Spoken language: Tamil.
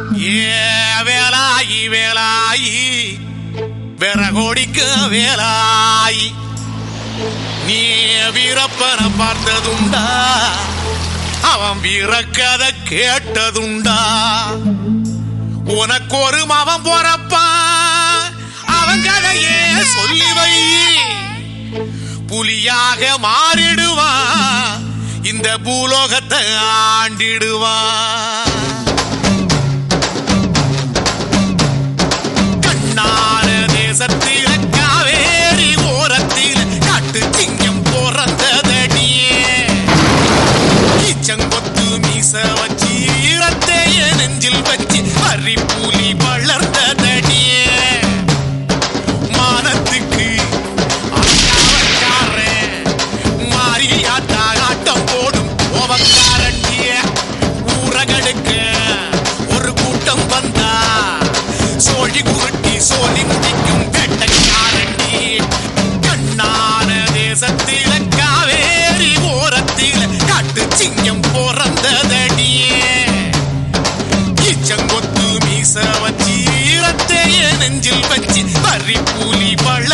ஏ வேலாயி வேலாயி விறகோடிக்க வேலாயி நீ வீரப்பன பார்த்ததுண்டா அவன் வீரக்கதை கேட்டதுண்டா உனக்கு ஒரு மவன் போறப்பான் அவன் கதையே சொல்லி வை புலியாக மாறிடுவான் இந்த பூலோகத்தை ஆண்டிடுவான் கண்ணான தேசத்தில காவேரி ஓரத்தில காட்டு சிங்கம் பிறந்ததடியே ஈச்சங்கொத்து மீச வச்சு ஈரத்தைய நெஞ்சில் வச்சு அரி புலி வளர்ந்ததடியே மானத்துக்கு அக்காவக்காரன் மாரியாத்தா ஆட்டம் போடும் கோபக்காரண்டிய ஊரகடுக்க ஒரு கூட்டம் வந்தா சோழி குருட்டி சோழி முடிக்கும் வேட்டைக்காரண்டி கண்ணான தேசத்தில காவேரி ஓரத்தில காட்டு சிங்கம் பிறந்ததடியே ஈச்சங்கொத்து மீச வச்சு ஈரத்தைய நெஞ்சில் வச்சு வரி புலி வள